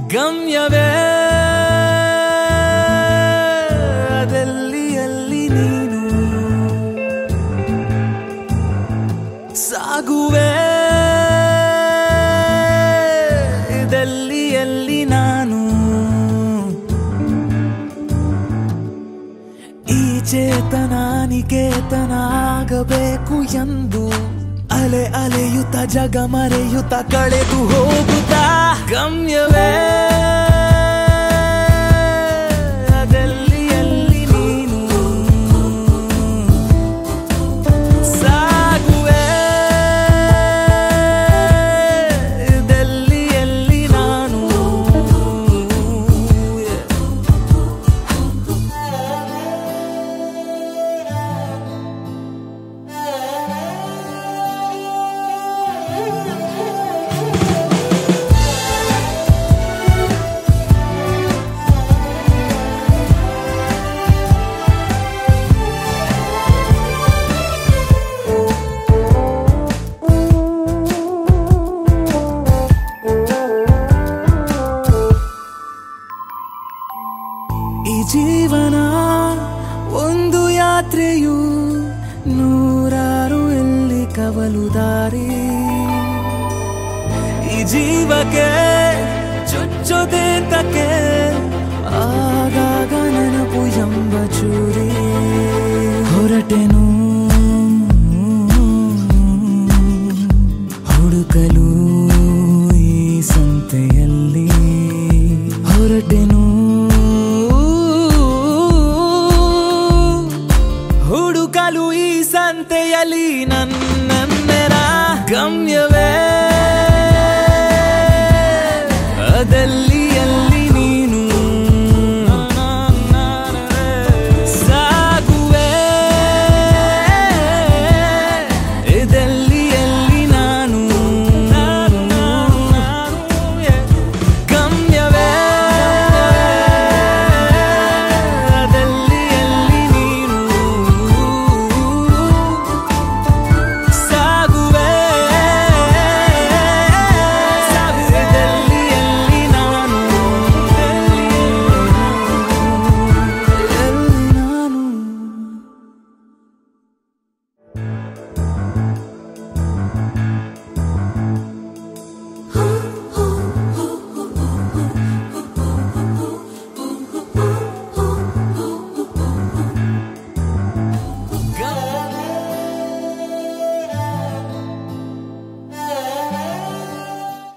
ಗಮ್ಯವೇ ಅದೆಲ್ಲಿ ಅಲ್ಲಿ ನೀನು ಸಾಗುವೆ ಇದೆಲ್ಲಿ ಎಲ್ಲಿ ನಾನು ಈ ಚೇತನ ನಿಕೇತನ ಆಗಬೇಕು ಎಂದು ಅಲೆ ಅಲೆಯುತ್ತ ಜಗ ಮರೆಯುತ್ತ ಕಳೆದು ಹೋಗುತ್ತಾ ಗಮ್ಯವೇ ಅದೆಲ್ಲಿ ಎಲ್ಲಿ ನೀನು ಸಾಗುವೆ ಇದೆಲ್ಲಿ ಎಲ್ಲಿ ನಾನು ಈ ಜೀವನ ಒಂದು ಯಾತ್ರೆಯು ನೂರಾರು ಎಲ್ಲಿ ಕವಲು ದಾರಿ ಈ ಜೀವಕ್ಕೆ ಚುಚ್ಚೋದೆ ತಕ್ಕೆ ಆಗಾಗ ನೆನಪು ಎಂಬ ಚೂರಿ ಹೊರಟೆನು ಹುಡುಕಲು ಈ ಸಂತೆಯಲ್ಲಿ ಹೊರಟೆನು